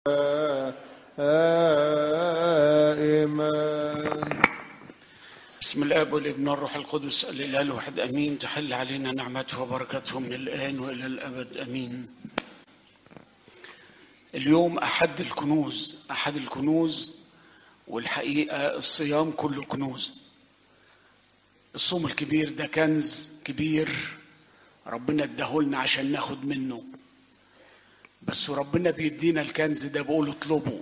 آمين بسم الاب والابن والروح القدس الاله الواحد امين تحل علينا نعمته وبركته من الان والى الابد امين اليوم احد الكنوز احد الكنوز والحقيقه الصيام كله كنوز الصوم الكبير ده كنز كبير ربنا اداهولنا عشان ناخد منه بس ربنا بيدينا الكنز ده بقول اطلبه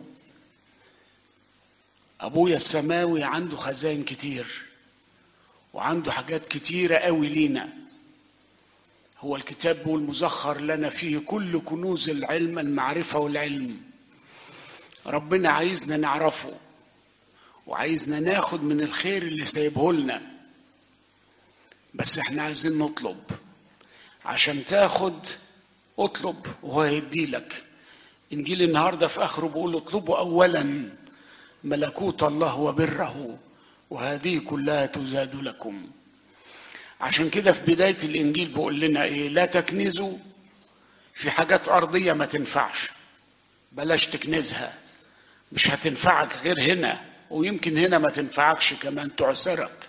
ابويا السماوي عنده خزائن كتير وعنده حاجات كتيرة قوي لينا هو الكتاب بيقول مزخر لنا فيه كل كنوز العلم المعرفة والعلم ربنا عايزنا نعرفه وعايزنا ناخد من الخير اللي سايبه لنا بس احنا عايزين نطلب عشان تاخد اطلب وهو هيديلك انجيل النهارده في اخره بيقول اطلبوا اولا ملكوت الله وبره وهذه كلها تزاد لكم عشان كده في بداية الإنجيل بيقول لنا إيه لا تكنزوا في حاجات أرضية ما تنفعش بلاش تكنزها مش هتنفعك غير هنا ويمكن هنا ما تنفعكش كمان تعسرك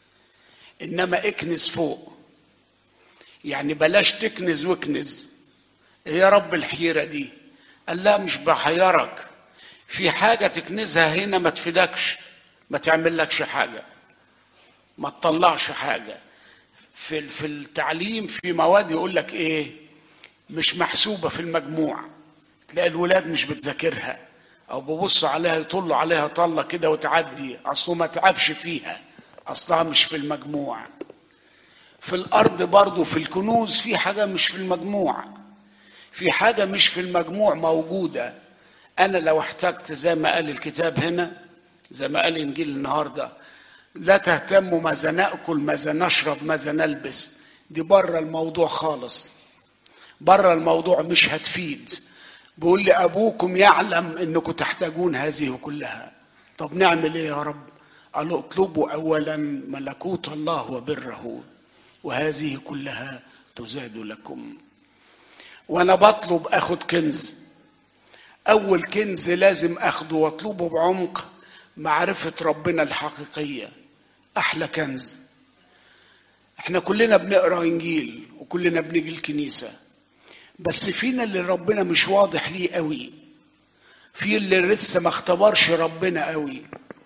إنما اكنز فوق يعني بلاش تكنز واكنز إيه يا رب الحيرة دي قال لا مش بحيرك في حاجة تكنزها هنا ما تفيدكش ما تعملكش حاجة ما تطلعش حاجة في في التعليم في مواد يقول لك ايه مش محسوبة في المجموع تلاقي الولاد مش بتذاكرها او ببصوا عليها يطلوا عليها طلة كده وتعدي اصله ما تعبش فيها اصلها مش في المجموع في الارض برضو في الكنوز في حاجة مش في المجموع في حاجة مش في المجموع موجودة أنا لو احتجت زي ما قال الكتاب هنا زي ما قال إنجيل النهاردة لا تهتموا ماذا نأكل ماذا نشرب ماذا نلبس دي بره الموضوع خالص بره الموضوع مش هتفيد بيقول لي أبوكم يعلم أنكم تحتاجون هذه كلها طب نعمل إيه يا رب قالوا اطلبوا أولا ملكوت الله وبره وهذه كلها تزاد لكم وأنا بطلب أخد كنز أول كنز لازم أخده وأطلبه بعمق معرفة ربنا الحقيقية أحلى كنز احنا كلنا بنقرا إنجيل وكلنا بنيجي الكنيسة بس فينا اللي ربنا مش واضح ليه قوي في اللي لسه ما اختبرش ربنا قوي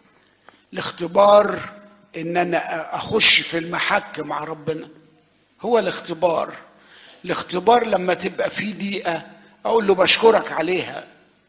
الاختبار ان انا اخش في المحك مع ربنا هو الاختبار الاختبار لما تبقى فيه دقيقة اقول له بشكرك عليها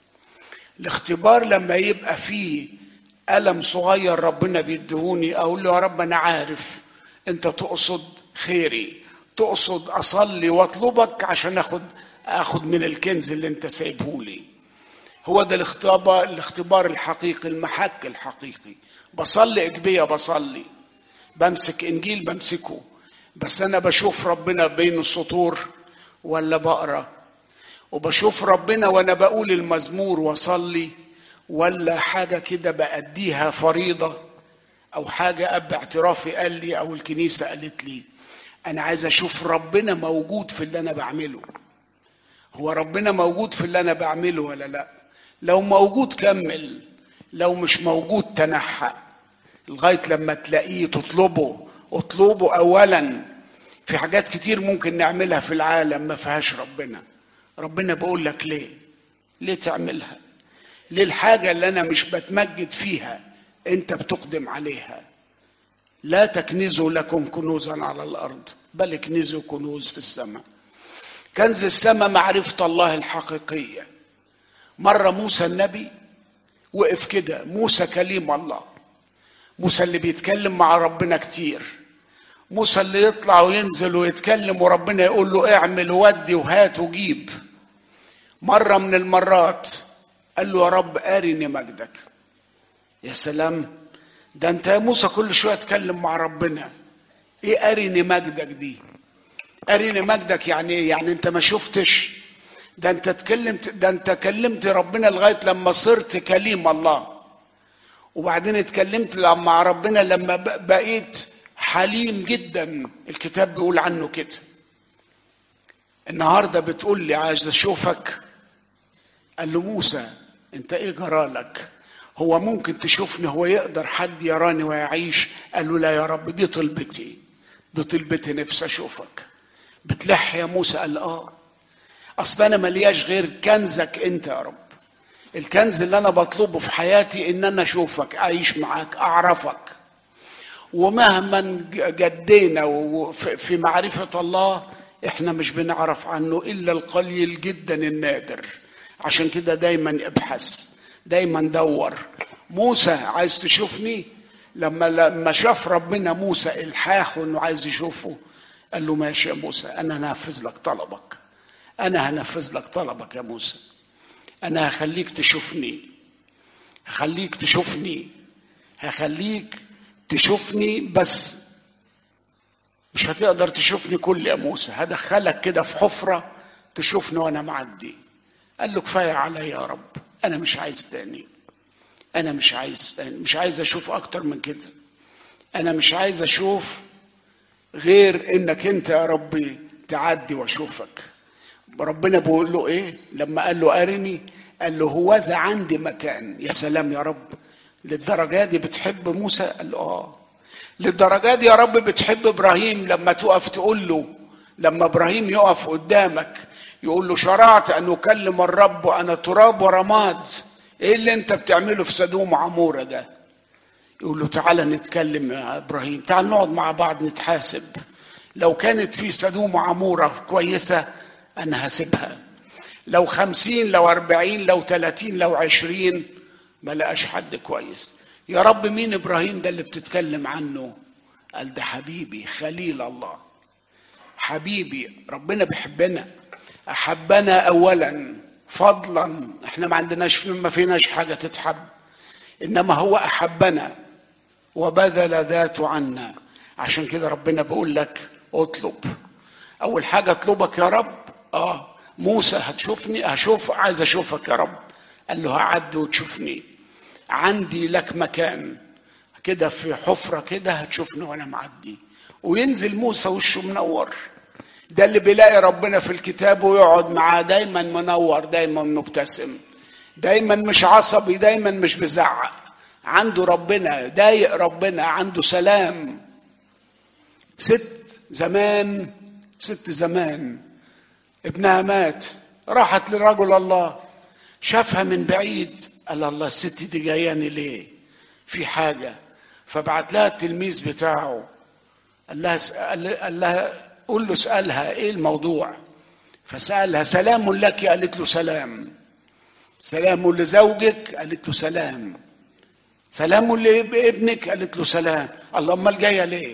الاختبار لما يبقى فيه ألم صغير ربنا بيدهوني أقول له يا رب أنا عارف أنت تقصد خيري تقصد أصلي وأطلبك عشان أخد أخد من الكنز اللي أنت سايبه لي هو ده الاختبار الاختبار الحقيقي المحك الحقيقي بصلي إجبية بصلي بمسك إنجيل بمسكه بس أنا بشوف ربنا بين السطور ولا بقرأ وبشوف ربنا وانا بقول المزمور واصلي ولا حاجه كده باديها فريضه او حاجه اب اعترافي قال لي او الكنيسه قالت لي انا عايز اشوف ربنا موجود في اللي انا بعمله هو ربنا موجود في اللي انا بعمله ولا لا لو موجود كمل لو مش موجود تنحى لغايه لما تلاقيه تطلبه اطلبه اولا في حاجات كتير ممكن نعملها في العالم ما فيهاش ربنا ربنا بقول لك ليه ليه تعملها ليه الحاجة اللي أنا مش بتمجد فيها أنت بتقدم عليها لا تكنزوا لكم كنوزا على الأرض بل اكنزوا كنوز في السماء كنز السماء معرفة الله الحقيقية مرة موسى النبي وقف كده موسى كليم الله موسى اللي بيتكلم مع ربنا كتير موسى اللي يطلع وينزل ويتكلم وربنا يقول له اعمل ودي وهات وجيب مرة من المرات قال له يا رب أرني مجدك يا سلام ده انت يا موسى كل شوية تكلم مع ربنا ايه أرني مجدك دي أرني مجدك يعني ايه يعني انت ما شفتش ده انت اتكلمت ده انت كلمت ربنا لغاية لما صرت كليم الله وبعدين اتكلمت مع ربنا لما بقيت حليم جدا الكتاب بيقول عنه كده النهارده بتقول لي عايز اشوفك قال له موسى انت ايه جرالك هو ممكن تشوفني هو يقدر حد يراني ويعيش قال له لا يا رب دي طلبتي دي طلبتي نفسي اشوفك بتلح يا موسى قال اه اصل انا ملياش غير كنزك انت يا رب الكنز اللي انا بطلبه في حياتي ان انا اشوفك اعيش معاك اعرفك ومهما جدينا في معرفة الله احنا مش بنعرف عنه الا القليل جدا النادر عشان كده دايما ابحث دايما دور موسى عايز تشوفني لما لما شاف ربنا موسى الحاح انه عايز يشوفه قال له ماشي يا موسى انا هنفذ لك طلبك انا هنفذ لك طلبك يا موسى انا هخليك تشوفني هخليك تشوفني هخليك تشوفني بس مش هتقدر تشوفني كل يا موسى هدخلك كده في حفرة تشوفني وانا معدي قال له كفاية عليا يا رب انا مش عايز تاني انا مش عايز تاني مش عايز اشوف اكتر من كده انا مش عايز اشوف غير انك انت يا ربي تعدي واشوفك ربنا بيقول له ايه لما قال له ارني قال له هوذا عندي مكان يا سلام يا رب للدرجه دي بتحب موسى قال له اه للدرجه دي يا رب بتحب ابراهيم لما تقف تقول له لما ابراهيم يقف قدامك يقول له شرعت ان اكلم الرب وانا تراب ورماد ايه اللي انت بتعمله في سدوم وعموره ده يقول له تعالى نتكلم يا ابراهيم تعال نقعد مع بعض نتحاسب لو كانت في سدوم وعموره كويسه انا هسيبها لو خمسين لو اربعين لو تلاتين لو عشرين ما لقاش حد كويس يا رب مين ابراهيم ده اللي بتتكلم عنه قال ده حبيبي خليل الله حبيبي ربنا بيحبنا احبنا اولا فضلا احنا ما عندناش ما فيناش حاجه تتحب انما هو احبنا وبذل ذاته عنا عشان كده ربنا بيقول لك اطلب اول حاجه اطلبك يا رب اه موسى هتشوفني هشوف عايز اشوفك يا رب قال له هعدي وتشوفني عندي لك مكان كده في حفره كده هتشوفني وانا معدي وينزل موسى وشه منور ده اللي بيلاقي ربنا في الكتاب ويقعد معاه دايما منور دايما مبتسم دايما مش عصبي دايما مش بزعق عنده ربنا ضايق ربنا عنده سلام ست زمان ست زمان ابنها مات راحت لرجل الله شافها من بعيد قال الله الست دي جاياني ليه في حاجه فبعت لها التلميذ بتاعه قال لها قال لها قول له اسالها ايه الموضوع فسالها سلام لك قالت له سلام سلام لزوجك قالت له سلام سلام لابنك قالت له سلام الله امال جايه ليه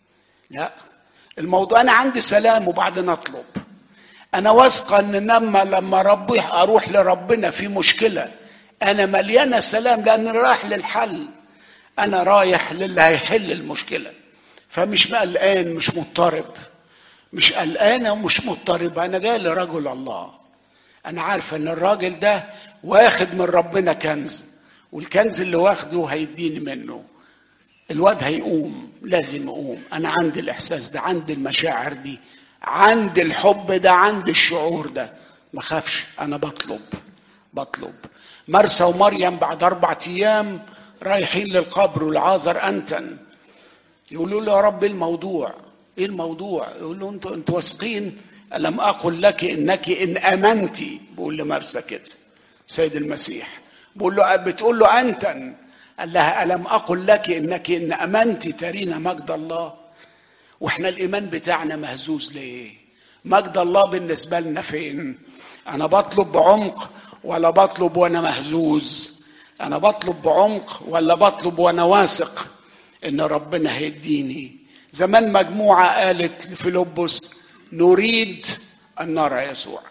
لا الموضوع انا عندي سلام وبعدين اطلب انا واثقه ان لما لما ربي اروح لربنا في مشكله انا مليانه سلام لان رايح للحل انا رايح للي هيحل المشكله فمش قلقان مش مضطرب مش قلقانه ومش مضطربه انا جاي لرجل الله انا عارفه ان الراجل ده واخد من ربنا كنز والكنز اللي واخده هيديني منه الواد هيقوم لازم يقوم انا عندي الاحساس ده عندي المشاعر دي عندي الحب ده عندي الشعور ده ما خافش انا بطلب بطلب مرسى ومريم بعد اربع ايام رايحين للقبر والعازر انتن يقولوا له يا رب ايه الموضوع ايه الموضوع يقول له انتوا انتوا واثقين الم اقل لك انك ان امنتي بقول لمرسى كده سيد المسيح بقول له بتقول له انتن قال لها الم اقل لك انك ان امنتي ترين مجد الله واحنا الايمان بتاعنا مهزوز ليه مجد الله بالنسبه لنا فين انا بطلب بعمق ولا بطلب وانا مهزوز انا بطلب بعمق ولا بطلب وانا واثق ان ربنا هيديني زمان مجموعه قالت لفيلبس نريد ان نرى يسوع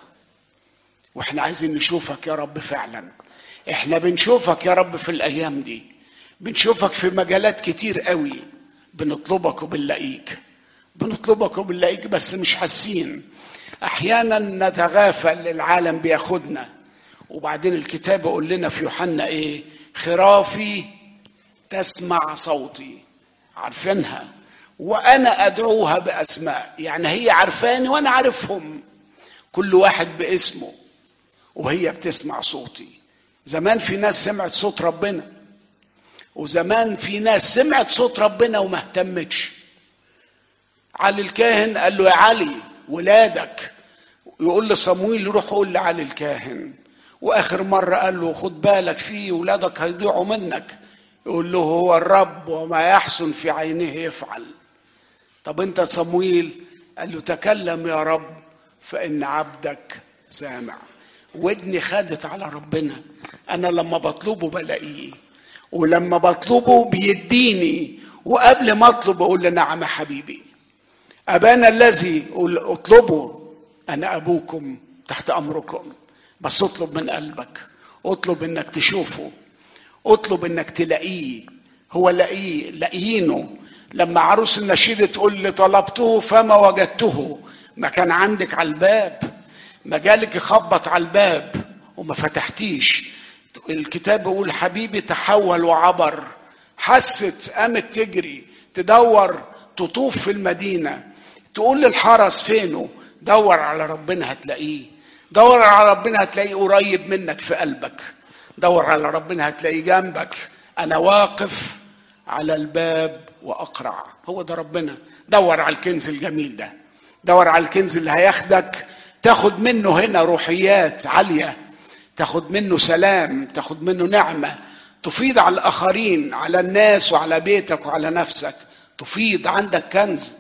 واحنا عايزين نشوفك يا رب فعلا احنا بنشوفك يا رب في الايام دي بنشوفك في مجالات كتير قوي بنطلبك وبنلاقيك بنطلبك وبنلاقيك بس مش حاسين احيانا نتغافل العالم بياخدنا وبعدين الكتاب يقول لنا في يوحنا ايه خرافي تسمع صوتي عارفينها وانا ادعوها باسماء يعني هي عارفاني وانا عارفهم كل واحد باسمه وهي بتسمع صوتي زمان في ناس سمعت صوت ربنا وزمان في ناس سمعت صوت ربنا وما اهتمتش علي الكاهن قال له يا علي ولادك يقول لصمويل روح قول لعلي الكاهن واخر مره قال له خد بالك في ولادك هيضيعوا منك يقول له هو الرب وما يحسن في عينه يفعل طب انت صمويل قال له تكلم يا رب فان عبدك سامع ودني خدت على ربنا انا لما بطلبه بلاقيه ولما بطلبه بيديني وقبل ما اطلب اقول له نعم يا حبيبي ابانا الذي اطلبه انا ابوكم تحت امركم بس اطلب من قلبك اطلب انك تشوفه اطلب انك تلاقيه هو لاقيه لاقيينه لما عروس النشيد تقول لي طلبته فما وجدته ما كان عندك على الباب ما جالك يخبط على الباب وما فتحتيش الكتاب بيقول حبيبي تحول وعبر حست قامت تجري تدور تطوف في المدينة تقول للحرس فينه دور على ربنا هتلاقيه دور على ربنا هتلاقيه قريب منك في قلبك دور على ربنا هتلاقيه جنبك انا واقف على الباب واقرع هو ده ربنا دور على الكنز الجميل ده دور على الكنز اللي هياخدك تاخد منه هنا روحيات عاليه تاخد منه سلام تاخد منه نعمه تفيض على الاخرين على الناس وعلى بيتك وعلى نفسك تفيض عندك كنز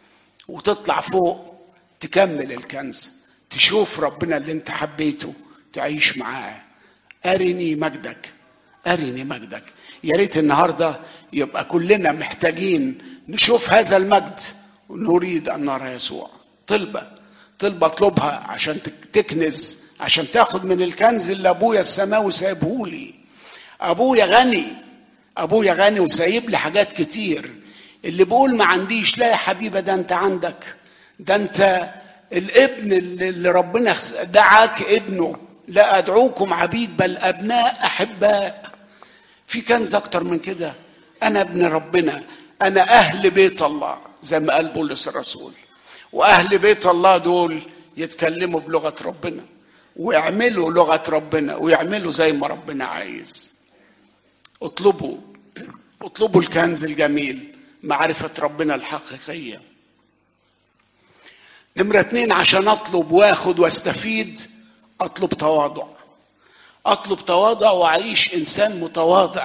وتطلع فوق تكمل الكنز تشوف ربنا اللي انت حبيته تعيش معاه ارني مجدك ارني مجدك يا ريت النهارده يبقى كلنا محتاجين نشوف هذا المجد ونريد ان نرى يسوع طلبه طلبه اطلبها عشان تكنز عشان تاخد من الكنز اللي ابويا السماوي سايبه لي ابويا غني ابويا غني وسايب لي حاجات كتير اللي بيقول ما عنديش لا يا حبيبه ده انت عندك ده انت الابن اللي ربنا دعاك ابنه لا ادعوكم عبيد بل ابناء احباء في كنز اكتر من كده انا ابن ربنا انا اهل بيت الله زي ما قال بولس الرسول واهل بيت الله دول يتكلموا بلغه ربنا ويعملوا لغه ربنا ويعملوا زي ما ربنا عايز اطلبوا اطلبوا الكنز الجميل معرفه ربنا الحقيقيه نمرة اتنين عشان اطلب واخد واستفيد اطلب تواضع اطلب تواضع واعيش انسان متواضع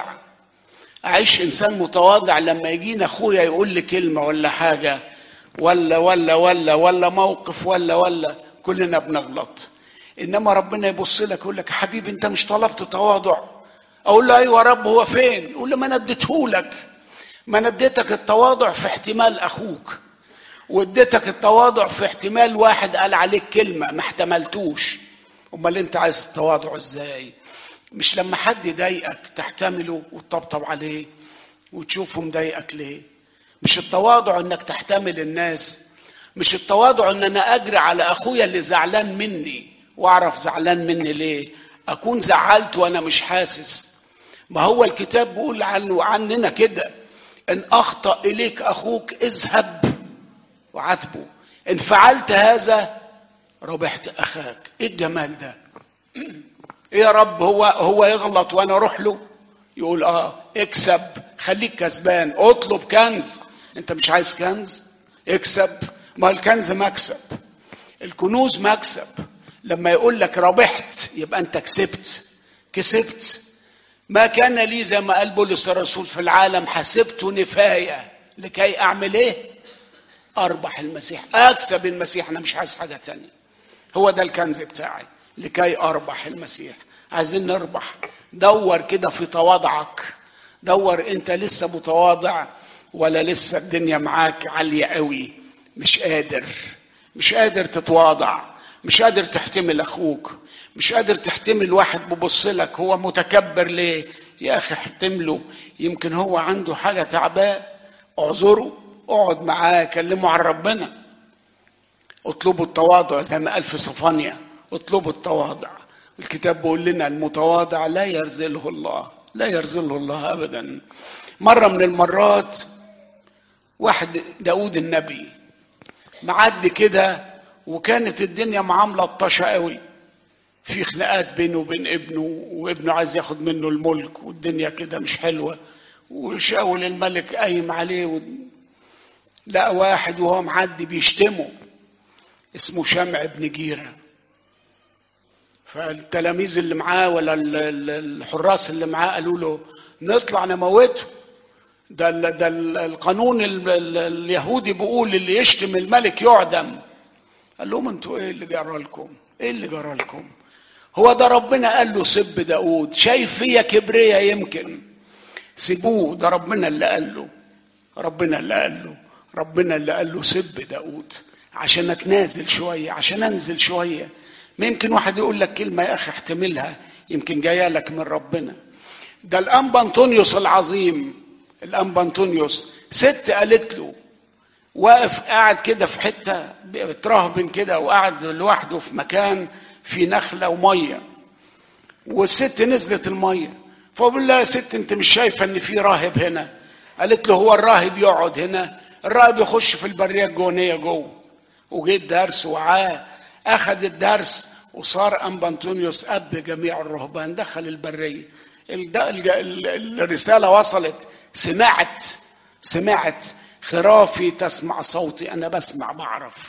اعيش انسان متواضع لما يجينا اخويا يقول لي كلمه ولا حاجه ولا ولا ولا ولا موقف ولا ولا كلنا بنغلط انما ربنا يبص لك يقول لك حبيبي انت مش طلبت تواضع اقول له ايوه يا رب هو فين يقول له ما انا اديتهولك ما انا اديتك التواضع في احتمال اخوك واديتك التواضع في احتمال واحد قال عليك كلمه ما احتملتوش امال انت عايز التواضع ازاي مش لما حد يضايقك تحتمله وتطبطب عليه وتشوفه مضايقك ليه مش التواضع انك تحتمل الناس مش التواضع ان انا اجري على اخويا اللي زعلان مني واعرف زعلان مني ليه اكون زعلت وانا مش حاسس ما هو الكتاب بيقول عنه عننا كده ان اخطا اليك اخوك اذهب وعاتبه ان فعلت هذا ربحت اخاك ايه الجمال ده ايه يا رب هو هو يغلط وانا اروح له يقول اه اكسب خليك كسبان اطلب كنز انت مش عايز كنز اكسب ما الكنز مكسب الكنوز مكسب لما يقول لك ربحت يبقى انت كسبت كسبت ما كان لي زي ما قال بولس الرسول في العالم حسبت نفايه لكي اعمل ايه اربح المسيح اكسب المسيح انا مش عايز حاجه تانية هو ده الكنز بتاعي لكي اربح المسيح عايزين نربح دور كده في تواضعك دور انت لسه متواضع ولا لسه الدنيا معاك عاليه قوي مش قادر مش قادر تتواضع مش قادر تحتمل اخوك مش قادر تحتمل واحد ببص لك هو متكبر ليه يا اخي احتمله يمكن هو عنده حاجه تعباه اعذره اقعد معاه كلمه عن ربنا اطلبوا التواضع زي ما قال في صفانيا اطلبوا التواضع الكتاب بيقول لنا المتواضع لا يرزله الله لا يرزله الله ابدا مره من المرات واحد داود النبي معدي كده وكانت الدنيا معاه ملطشه قوي في خناقات بينه وبين ابنه وابنه عايز ياخد منه الملك والدنيا كده مش حلوه وشاول الملك قايم عليه و... لقى واحد وهو معدي بيشتمه اسمه شمع بن جيره فالتلاميذ اللي معاه ولا الحراس اللي معاه قالوا له نطلع نموته ده ال ده ال القانون ال ال اليهودي بيقول اللي يشتم الملك يعدم قال لهم انتوا ايه اللي جرى لكم ايه اللي جرى لكم هو ده ربنا قال له سب داود شايف فيا كبرية يمكن سيبوه ده ربنا اللي قال له ربنا اللي قال له ربنا اللي قال له سب داود عشان اتنازل شوية عشان انزل شوية ما يمكن واحد يقول لك كلمة يا أخي احتملها يمكن جاية لك من ربنا ده الأنبا أنطونيوس العظيم الأنبا أنطونيوس ست قالت له واقف قاعد كده في حتة بترهبن كده وقاعد لوحده في مكان في نخلة ومية والست نزلت المية فبقول لها يا ست انت مش شايفة ان في راهب هنا قالت له هو الراهب يقعد هنا الراهب يخش في البرية الجونية جوه وجه الدرس وعاه اخذ الدرس وصار انبا انطونيوس اب جميع الرهبان دخل البريه الرساله وصلت سمعت سمعت خرافي تسمع صوتي انا بسمع بعرف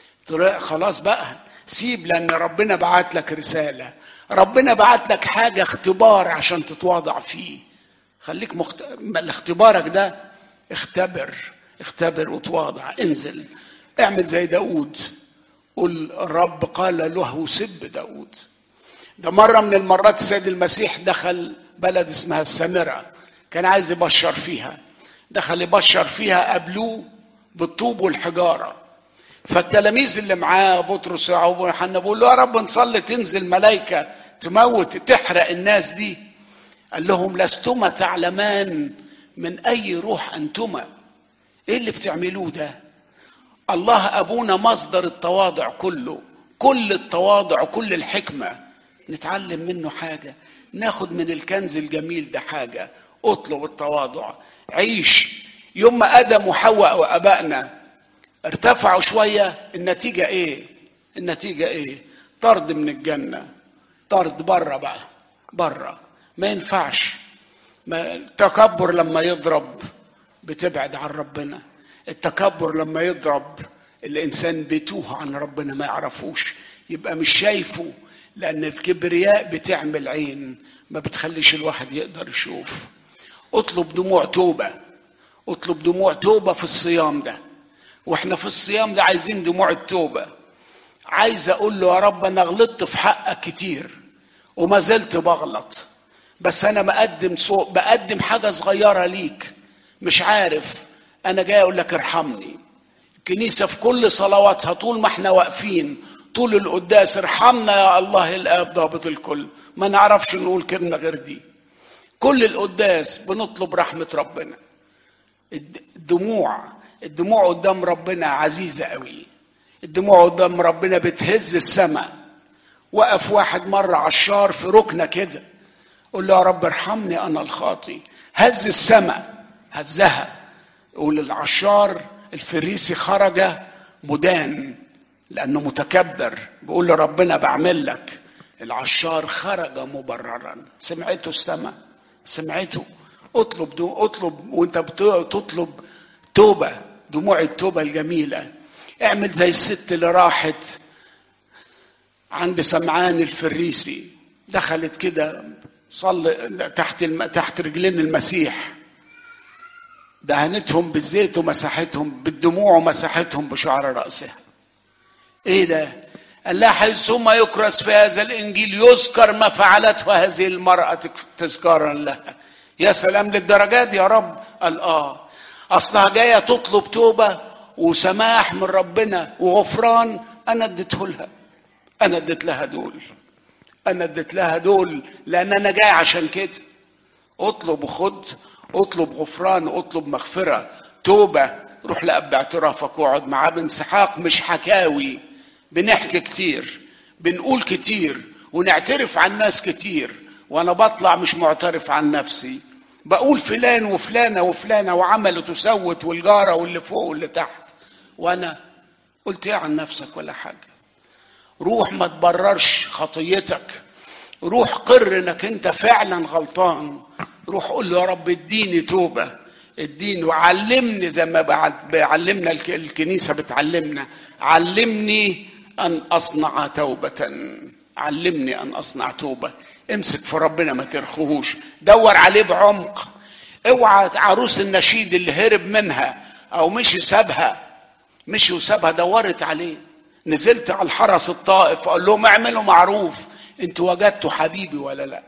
خلاص بقى سيب لان ربنا بعت لك رساله ربنا بعت لك حاجه اختبار عشان تتواضع فيه خليك مخت... اختبارك ده اختبر اختبر وتواضع انزل اعمل زي داود قل الرب قال له سب داود ده مرة من المرات السيد المسيح دخل بلد اسمها السامرة كان عايز يبشر فيها دخل يبشر فيها قابلوه بالطوب والحجارة فالتلاميذ اللي معاه بطرس ويعقوب ويوحنا بيقول له يا رب نصلي تنزل ملائكة تموت تحرق الناس دي قال لهم لستما تعلمان من أي روح أنتما إيه اللي بتعملوه ده الله ابونا مصدر التواضع كله كل التواضع وكل الحكمه نتعلم منه حاجه ناخد من الكنز الجميل ده حاجه اطلب التواضع عيش يوم ما ادم وحواء وابائنا ارتفعوا شويه النتيجه ايه النتيجه ايه طرد من الجنه طرد بره بقى بره ما ينفعش ما التكبر لما يضرب بتبعد عن ربنا التكبر لما يضرب الانسان بيتوه عن ربنا ما يعرفوش يبقى مش شايفه لان الكبرياء بتعمل عين ما بتخليش الواحد يقدر يشوف اطلب دموع توبه اطلب دموع توبه في الصيام ده واحنا في الصيام ده عايزين دموع التوبه عايز اقول له يا رب انا غلطت في حقك كتير وما زلت بغلط بس انا بقدم صوت بقدم حاجه صغيره ليك مش عارف انا جاي اقول لك ارحمني الكنيسه في كل صلواتها طول ما احنا واقفين طول القداس ارحمنا يا الله الاب ضابط الكل ما نعرفش نقول كلمه غير دي كل القداس بنطلب رحمه ربنا الدموع الدموع قدام ربنا عزيزه قوي الدموع قدام ربنا بتهز السماء وقف واحد مره عشار في ركنه كده قول له يا رب ارحمني انا الخاطي هز السماء هزها يقول العشار الفريسي خرج مدان لانه متكبر بيقول لربنا بعمل لك العشار خرج مبررا سمعته السماء سمعته اطلب دو اطلب وانت بتطلب توبه دموع التوبه الجميله اعمل زي الست اللي راحت عند سمعان الفريسي دخلت كده صلي تحت الم... تحت رجلين المسيح دهنتهم بالزيت ومسحتهم بالدموع ومسحتهم بشعر رأسها ايه ده قال لها حيثما يكرس في هذا الانجيل يذكر ما فعلته هذه المرأة تذكارا لها يا سلام للدرجات يا رب قال اه اصلها جاية تطلب توبة وسماح من ربنا وغفران انا اديته لها انا اديت لها دول انا اديت لها دول لان انا جاي عشان كده اطلب وخد اطلب غفران اطلب مغفرة توبة روح لأب اعترافك واقعد معاه بانسحاق مش حكاوي بنحكي كتير بنقول كتير ونعترف عن ناس كتير وانا بطلع مش معترف عن نفسي بقول فلان وفلانة وفلانة وعملت وسوت والجارة واللي فوق واللي تحت وانا قلت ايه عن نفسك ولا حاجة روح ما تبررش خطيتك روح قر انك انت فعلا غلطان روح قول له يا رب اديني توبه اديني وعلمني زي ما بيعلمنا الكنيسه بتعلمنا علمني ان اصنع توبه علمني ان اصنع توبه امسك في ربنا ما ترخوهوش دور عليه بعمق اوعى عروس النشيد اللي هرب منها او مشي سابها مشي وسابها دورت عليه نزلت على الحرس الطائف اقول لهم اعملوا معروف انتوا وجدتوا حبيبي ولا لا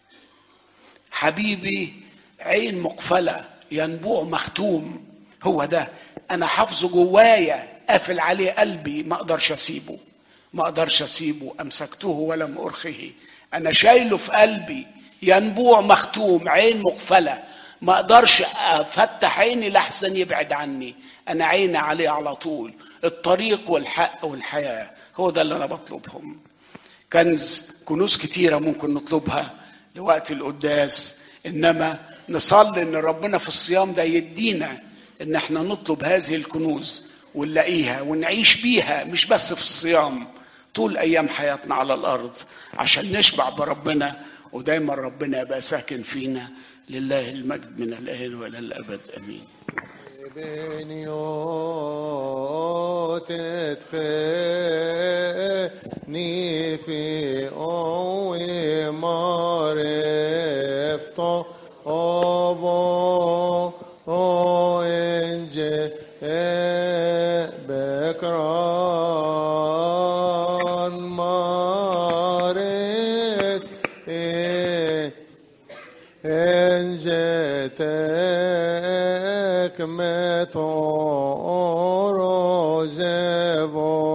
حبيبي عين مقفله ينبوع مختوم هو ده انا حافظه جوايا قافل عليه قلبي ما اقدرش اسيبه ما اقدرش اسيبه امسكته ولم ارخه انا شايله في قلبي ينبوع مختوم عين مقفله ما اقدرش افتح عيني لحسن يبعد عني انا عيني عليه على طول الطريق والحق والحياه هو ده اللي انا بطلبهم كنز كنوز كتيره ممكن نطلبها لوقت القداس انما نصلي ان ربنا في الصيام ده يدينا ان احنا نطلب هذه الكنوز ونلاقيها ونعيش بيها مش بس في الصيام طول ايام حياتنا على الارض عشان نشبع بربنا ودايما ربنا يبقى ساكن فينا لله المجد من الان والى الابد امين بنيوت تخني في أوي معرفته